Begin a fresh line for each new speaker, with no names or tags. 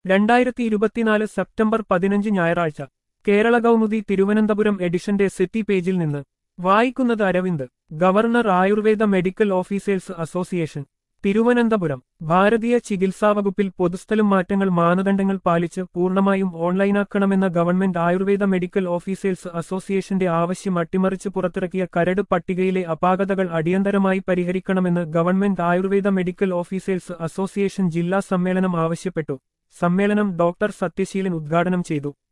രണ്ടായിരത്തി ഇരുപത്തിനാല് സെപ്റ്റംബർ പതിനഞ്ച് ഞായറാഴ്ച കേരള കൗമുദി തിരുവനന്തപുരം എഡിഷന്റെ സിറ്റി പേജിൽ നിന്ന് വായിക്കുന്നത് Aravind government Ayurveda medical officers association Thiruvananthapuram ഭാരതീയ ചികിത്സാ വകുപ്പിൽ പൊതുസ്ഥലം മാറ്റങ്ങൾ മാനദണ്ഡങ്ങൾ പാലിച്ച് പൂർണ്ണമായും ഓൺലൈനാക്കണമെന്ന ഗവൺമെന്റ് ആയുർവേദ മെഡിക്കൽ ഓഫീസേഴ്സ് അസോസിയേഷന്റെ ആവശ്യം അട്ടിമറിച്ച് പുറത്തിറക്കിയ കരട് പട്ടികയിലെ അപാകതകൾ അടിയന്തരമായി പരിഹരിക്കണമെന്ന് government Ayurveda medical officers association ജില്ലാ സമ്മേളനം ആവശ്യപ്പെട്ടു സമ്മേളനം ഡോക്ടർ സത്യശീലൻ ഉദ്ഘാടനം ചെയ്തു